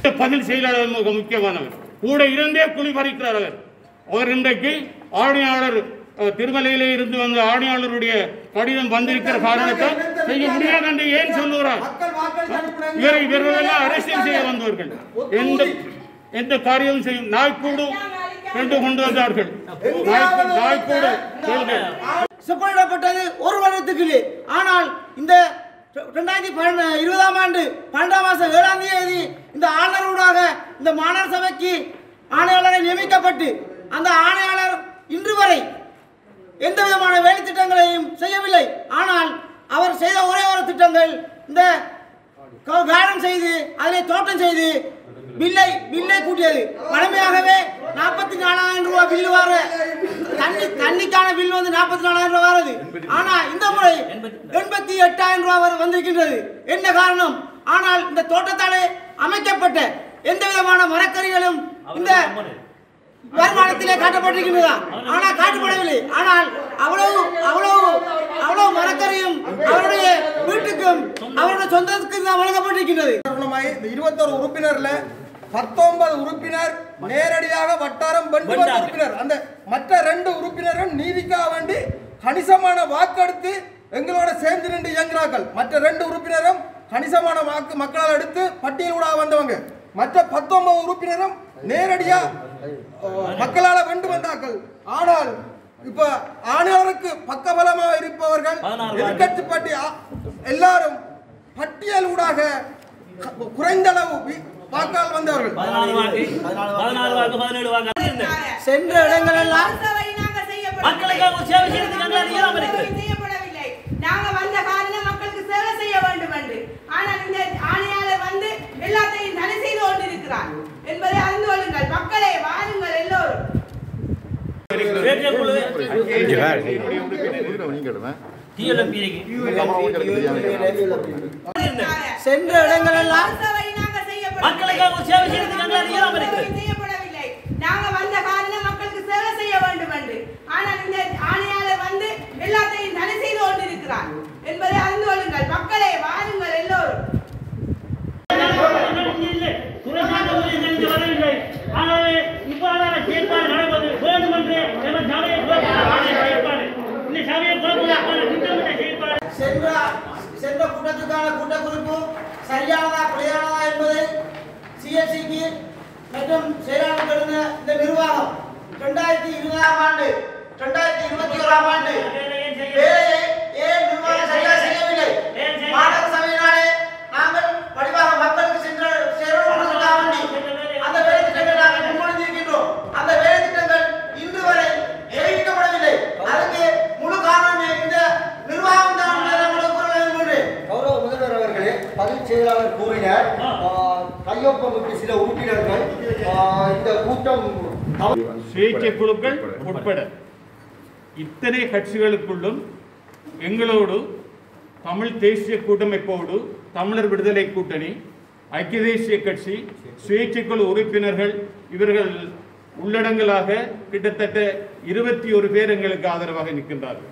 பதில் செயலாளர் மிக முக்கியமானவர் கூட இருந்தே குழி பறிக்கிறார் அவர் அவர் இன்றைக்கு ஆணையாளர் அஹ், திருமலையிலே இருந்து வந்த ஆணையாளருடைய கடிதம் வந்திருக்கிற காரணத்தால் செய்ய முடியாது என்று ஏன் சொல்லுகிறார் மக்கள் வாக்களித்து அனுப்பின இவரை இவர்களெல்லாம் அரசியல் செய்ய வந்தவர்கள் எந்த எந்த காரியமும் செய்யும் நாய்க்கூடு ரெண்டு கொண்டு வந்தார்கள் நாய்க்கூ- நாய்க்கூடு கேளுங்க. செப்பனிடப்பட்டது ஒரு வருடத்துக்கு ஆனால் இந்த ரெண்டாயிரத்தி பன்ன- இருபதாம் ஆண்டு பன்னெண்டாம் மாதம் ஏழாம் தேதி இந்த ஆணையரோடாக இந்த மாநகர சபைக்கு ஆணையாளரை நியமிக்கப்பட்டு அந்த ஆணையாளர் இன்று வரை எந்த விதமான வேலை திட்டங்களையும் செய்யவில்லை ஆனால் அவர் செய்த ஒரே ஒரு திட்டங்கள் இந்த க- கார்டன் செய்து அதிலே தோட்டம் செய்து பில்லை பில்லை கூட்டியது வழமையாகவே நாற்பத்தி நாலாயிரம் ரூபாய் பில்லு வர தண்ணி தண்ணிக்கான பில் வந்து நாற்பத்தி நாலாயிரம் ரூபாய் வருது ஆனா இந்த முறை எண்பத்தி எட்டாயிரம் ரூபாய் வரை வந்திருக்கின்றது என்ன காரணம் ஆனால் இந்த தோட்டத்தாலே அமைக்கப்பட்ட எந்த விதமான மரக்கறிகளும் இந்த வருமானத்திலே காட்டப்பட்டிருக்கின்றதா ஆனா காட்டப்படவில்லை ஆனால் அவ்வளவு அவ்வளவு அவ்வளவு மரக்கறியும் அவருடைய வீட்டுக்கும் அவருடைய சொந்தத்துக்கும் தான் வழங்கப்பட்டிருக்கின்றது காரணமாய் இந்த இருபத்தொரு உறுப்பினர்ல பத்தொன்பது உறுப்பினர் நேரடியாக வட்டாரம் வெண்பது உறுப்பினர் அந்த மற்ற ரெண்டு உறுப்பினரும் நீதிக்காக வேண்டி கணிசமான வாக்கெடுத்து எங்களோட சேர்ந்து நின்று இயங்குறார்கள் மற்ற ரெண்டு உறுப்பினரும் கணிசமான வாக்கு மக்களால் எடுத்து பட்டியலூடாக வந்தவங்க மற்ற பத்தொன்பது உறுப்பினரும் நேரடியா அஹ், மக்களால வென்று வந்தார்கள் ஆனால் இப்ப ஆணையாளருக்கு பக்கபலமாக இருப்பவர்கள் எதிர்கட்சி பட்டி ஆ- எல்லாரும் பட்டியலூடாக க- குறைந்த அளவு வி- வாக்கால் வந்தவர்கள் பதினாலு வாக்கு பதினாலு வாக்கு பதினேழு வாக்கு இருந்தது. சென்ற இடங்களெல்லாம் மக்களுக்காக ஒரு சேவை செய்யறதுக்கு எங்களால் இயலாமல் இருக்கிறது. செய்யப்படவில்லை நாங்க வந்த காரணம் மக்களுக்கு சேவை செய்ய வேண்டும் என்று ஆனால் இந்த ஆணையாளர் வந்து எல்லாத்தையும் தடை செய்து கொண்டிருக்கிறார் என்பதை அறிந்து கொள்ளுங்கள் மக்களே வாருங்கள் எல்லோரும் பேட்டிய குழு TLMP க்கு சென்ற இடங்களெல்லாம் சபை நாங்க செய்யப்படவில்லை. மக்களுக்காக ஒரு சேவை செய்யறதுக்கு எங்களால் இயலாமல் இருக்கிறது. செய்யப்படவில்லை நாங்க வந்த காரணம் மக்களுக்கு சேவை செய்ய வேண்டும் என்று ஆனால் இந்த ஆணையாளர் வந்து எல்லாத்தையும் தடை செய்து கொண்டிருக்கிறார் என்பதை அறிந்து கொள்ளுங்கள் மக்களே வாருங்கள் எல்லோரும் துறைசார்ந்த ஊழியர்கள் இங்கு வரவில்லை ஆகவே இவ்வாறான செயற்பாடு நடப்பது வேண்டுமென்று எமது சபையை குழப்பதற்கான செயற்பாடு இந்த சபையை குழப்பதற்கான திட்டமிட்ட செயற்பாடு சென்ற சென்ற கூட்டத்துக்கான கூட்டக்குறிப்பு சரியானதா பிழையானதா என்பதை சிஎஸ்சிக்கு மற்றும் செயலாளர் எழுந்த இந்த நிர்வாகம் ரெண்டாயிரத்தி இருபதாம் ஆண்டு ரெண்டாயிரத்தி இருபத்தி ஓராம் ஆண்டு வேலையை ஏன் நிர்வாகம் சரியாக செய்யவில்லை மாநகர சபையினாலே நாங்கள் வடிவாக மக்களுக்கு சென்று சேருவதற்காக வேண்டி அந்த வேலை திட்டங்களை நாங்கள் முன்மொழிந்திருக்கின்றோம் அந்த வேலை திட்டங்கள் இன்று வரை நிறைவேற்றப்படவில்லை அதுக்கு முழு காரணமே இந்த நிர்வாகம் தான் நம்முடைய குரல் எழுப்புகின்றேன். கௌரவ முதல்வர் அவர்களே பதில் செயலாளர் கூறினார் ஆஹ், கையொப்பமிட்டு சில உறுப்பினர்கள் ஆஹ், இந்த கூட்டம் தவறு சுயேட்சை குழுக்கள் உட்பட இத்தனை கட்சிகளுக்குள்ளும் எங்களோடு தமிழ் தேசிய கூட்டமைப்போடு தமிழர் விடுதலை கூட்டணி ஐக்கிய தேசிய கட்சி சுயேட்சை குழு உறுப்பினர்கள் இவர்கள் உள்ளடங்கலாக கிட்டத்தட்ட இருபத்தி ஒரு பேர் எங்களுக்கு ஆதரவாக நிற்கின்றார்கள்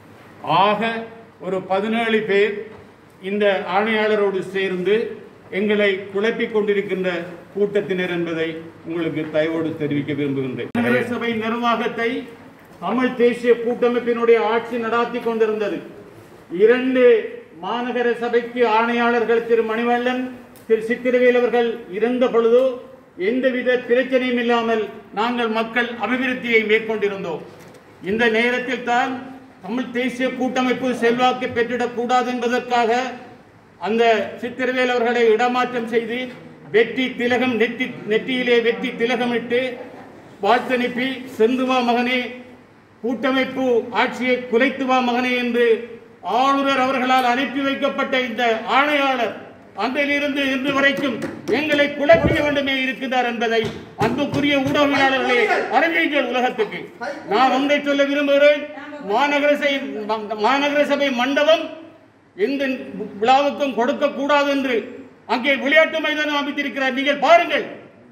ஆக ஒரு பதினேழு பேர் இந்த ஆணையாளரோடு சேர்ந்து எங்களை குழப்பிக் கொண்டிருக்கின்ற கூட்டத்தினர் என்பதை உங்களுக்கு தயவோடு தெரிவிக்க விரும்புகின்றேன் மாநகர சபை நிர்வாகத்தை தமிழ் தேசிய கூட்டமைப்பினுடைய ஆட்சி நடாத்தி கொண்டிருந்தது இரண்டு மாநகர சபைக்கு ஆணையாளர்கள் திரு மணிவண்ணன் திரு சித்திரவேல் அவர்கள் இருந்த பொழுதோ எந்தவித பிரச்சனையும் இல்லாமல் நாங்கள் மக்கள் அபிவிருத்தியை மேற்கொண்டிருந்தோம் இந்த நேரத்தில் தான் தமிழ் தேசிய கூட்டமைப்பு செல்வாக்கு பெற்றிடக் கூடாது என்பதற்காக அந்த சித்திரவேல் அவர்களை இடமாற்றம் செய்து வெற்றி திலகம் நெற்றி நெற்றியிலே வெற்றி திலகமிட்டு வாழ்த்தனுப்பி சென்று வா மகனே கூட்டமைப்பு ஆட்சியை குலைத்து வா மகனே என்று ஆளுநர் அவர்களால் அனுப்பி வைக்கப்பட்ட இந்த ஆணையாளர் அன்றிலிருந்து இன்று வரைக்கும் எங்களை குழப்பிக்க வேண்டுமே இருக்கின்றார் என்பதை அன்புக்குரிய ஊடகவியலாளர்களே அறிஞர்கள் உலகத்துக்கு நான் ஒன்றை சொல்ல விரும்புகிறேன் மாநகர சபை மாநகர சபை மண்டபம் எந்த விழாவுக்கும் கொடுக்க கூடாது என்று அங்கே விளையாட்டு மைதானம் அமைத்திருக்கிறார் நீங்கள் பாருங்கள்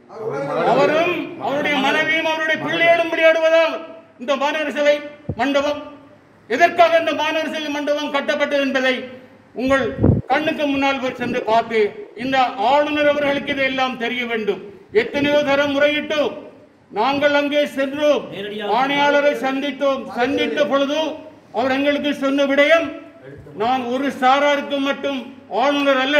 அவரும் அவருடைய மனைவியும் அவருடைய பிள்ளையோடும் விளையாடுவதால் இந்த மாநகர சபை மண்டபம் எதற்காக இந்த மாநகர சபை மண்டபம் கட்டப்பட்டது என்பதை உங்கள் கண்ணுக்கு முன்னால் போய் சென்று பார்த்து இந்த ஆளுநர் அவர்களுக்கு இதெல்லாம் தெரிய வேண்டும் எத்தனையோ தரம் முறையிட்டோம் நாங்கள் அங்கே சென்றோம் ஆணையாளரை சந்தித்தோம் சந்தித்த பொழுது அவர் எங்களுக்கு சொன்ன விடயம் நான் ஒரு சாராருக்கு மட்டும் ஆளுநர் அல்ல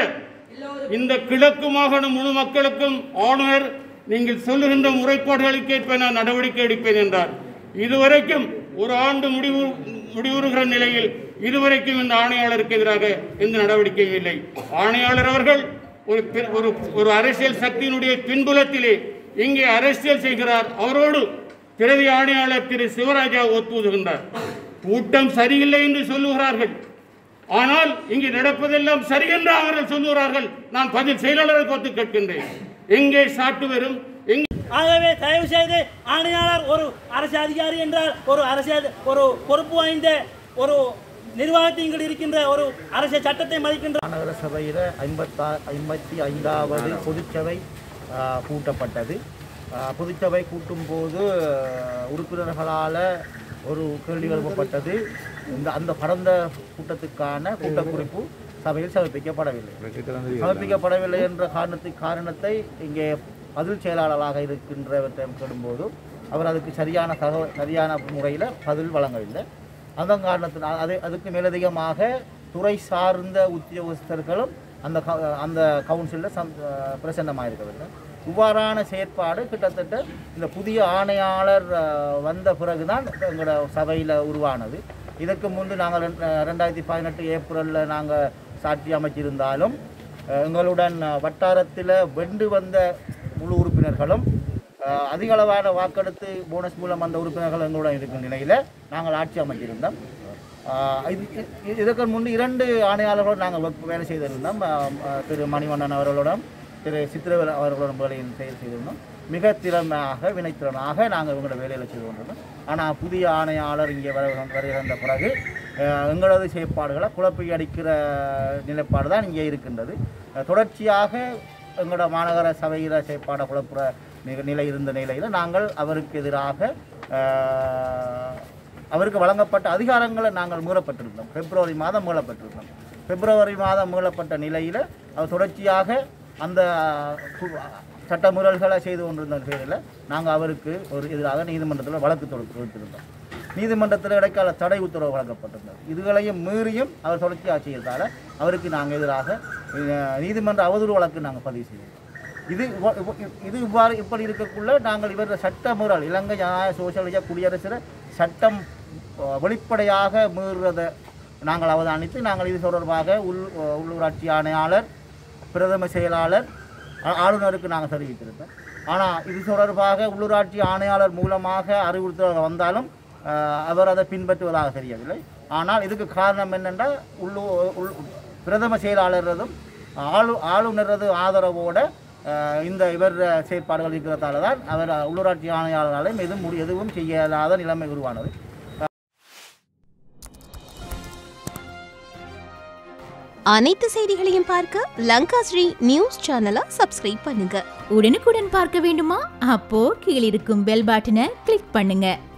இந்த கிழக்கு மாகாண முழு மக்களுக்கும் ஆளுநர் நீங்கள் சொல்லுகின்ற முறைப்பாடுகளுக்கேற்ப நான் நடவடிக்கை எடுப்பேன் என்றார் இதுவரைக்கும் ஒரு ஆண்டு முடிவு முடிவுறுகிற நிலையில் இதுவரைக்கும் இந்த ஆணையாளருக்கு எதிராக எந்த நடவடிக்கையும் இல்லை ஆணையாளர் அவர்கள் ஒரு பி- ஒரு ஒரு அரசியல் சக்தியினுடைய பின்புலத்திலே இங்கே அரசியல் செய்கிறார் அவரோடு பிரதி ஆணையாளர் திரு சிவராஜா ஒத்துவதுகின்றார் கூட்டம் சரியில்லை என்று சொல்லுகிறார்கள் ஆனால் இங்கே நடப்பதெல்லாம் சரி என்று அவர்கள் சொல்லுகிறார்கள் நான் பதில் செயலாளரை பார்த்து கேட்கின்றேன் எங்கே சாட்டு வரும் எங்கே ஆகவே தயவு செய்து ஆணையாளர் ஒரு அரசு அதிகாரி என்றால் ஒரு அரசியல் ஒரு பொறுப்பு வாய்ந்த ஒரு நிர்வாகத்தில் இருக்கின்ற ஒரு அரசியல் சட்டத்தை மதிக்கின்ற மாநகர சபையில் ஐம்பத்தா ஐம்பத்தி ஐந்தாவது பொதுச்சபை ஆ, கூட்டப்பட்டது ஆ, பொதுச்சபை கூட்டும்போது உறுப்பினர்களால் ஒரு கேள்வி எழுப்பப்பட்டது இந்த அந்த கடந்த கூட்டத்துக்கான கூட்டக்குறிப்பு சபையில் சமர்ப்பிக்கப்படவில்லை சமர்ப்பிக்கப்படவில்லை என்ற காரணத்துக்கு காரணத்தை இங்கே பதில் செயலாளராக இருக்கின்றவற்றை கேடும்போது அவர் அதுக்கு சரியான தகவல் சரியான முறையில் பதில் வழங்கவில்லை அந்த காரணத்தினால் அது அதுக்கு மேலதிகமாக துறை சார்ந்த உத்தியோகஸ்தர்களும் அந்த க- அந்த கவுன்சிலில் சம் பிரசன்னமாக இருக்கவில்லை இவ்வாறான செயற்பாடு கிட்டத்தட்ட இந்த புதிய ஆணையாளர் அஹ், வந்த பிறகுதான் எங்களோட சபையில் உருவானது இதற்கு முன்பு நாங்கள் ரெண்டு- ரெண்டாயிரத்தி பதினெட்டு ஏப்ரலில் நாங்கள் சாட்சி அமைச்சிருந்தாலும் அஹ், எங்களுடன் வட்டாரத்தில் வெண்டு வந்த முழு உறுப்பினர்களும் அஹ், அதிக அளவான வாக்கெடுத்து போனஸ் மூலம் வந்த உறுப்பினர்கள் எங்களுடன் இருக்கும் நிலையில் நாங்கள் ஆட்சி அமைச்சிருந்தோம் ஆஹ் இது இது- இதற்கு முன்பு இரண்டு ஆணையாளர்களோடு நாங்கள் work- வேலை செய்திருந்தோம் ஆஹ் ஆஹ் திரு மணிவண்ணன் அவர்களுடன் திரு சித்திரவேல் அவர்களுடன் வேலையில் செயல் செய்திருந்தோம் மிக திறமையாக வினைத்திறனாக நாங்கள் இவங்களோட வேலையில் செய்து கொண்டிருந்தோம் ஆனால் புதிய ஆணையாளர் இங்கே வர வருகின்ற பிறகு ஆஹ் எங்களது செயற்பாடுகளை குழப்பி அடிக்கிற நிலைப்பாடு தான் இங்கே இருக்கின்றது ஆஹ் தொடர்ச்சியாக எங்களோட மாநகர சபையில் செயற்பாடை குழப்புற நிக- நிலை இருந்த நிலையில் நாங்கள் அவருக்கு எதிராக ஆஹ், அவருக்கு வழங்கப்பட்ட அதிகாரங்களை நாங்கள் மீறப்பட்டிருந்தோம் பிப்ரவரி மாதம் மீளப்பட்டிருந்தோம் பிப்ரவரி மாதம் மீளப்பட்ட நிலையில் அவர் தொடர்ச்சியாக அந்த கு- சட்ட மீறல்களை செய்து கொண்டிருந்த பேரில் நாங்கள் அவருக்கு ஒரு எதிராக நீதிமன்றத்தில் வழக்கு தொடுத்து கொடுத்திருந்தோம் நீதிமன்றத்தில் இடைக்கால தடை உத்தரவு வழங்கப்பட்டிருந்தது இதுகளையும் மீறியும் அவர் தொடர்ச்சியாக செய்ததால் அவருக்கு நாங்கள் எதிராக அஹ், நீதிமன்ற அவதூறு வழக்கு நாங்கள் பதிவு செய்தோம் இது இவ்வ- இவ்வ- இது இவ்வாறு இப்படி இருக்கக்குள்ள நாங்கள் இவர் சட்ட மீறல் இலங்கை ஜனநாயக சோசியலிச குடியரசில் சட்டம் அஹ், வெளிப்படையாக மீறுறதை நாங்கள் அவதானித்து நாங்கள் இது தொடர்பாக உள் அஹ், உள்ளூராட்சி ஆணையாளர் பிரதம செயலாளர் ஆ- ஆளுநருக்கு நாங்கள் தெரிவித்திருந்தோம் ஆனால் இது தொடர்பாக உள்ளூராட்சி ஆணையாளர் மூலமாக அறிவுறுத்தல் வந்தாலும் அஹ், அவர் அதை பின்பற்றுவதாக தெரியவில்லை ஆனால் இதுக்கு காரணம் என்னென்றால் உள்ளூ உள் பிரதம செயலாளரதும் ஆளு ஆளுநரது ஆதரவோட அஹ், இந்த இவர் செயற்பாடுகள் இருக்கிறதால தான் அவர் உள்ளூராட்சி ஆணையாளராலும் எதுவும் முடி எதுவும் செய்யலாத நிலைமை உருவானது அனைத்து செய்திகளையும் பார்க்க லங்கா ஸ்ரீ நியூஸ் சேனலை சப்ஸ்கிரைப் பண்ணுங்க உடனுக்குடன் பார்க்க வேண்டுமா அப்போ கீழிருக்கும் பெல் பட்டனை கிளிக் பண்ணுங்க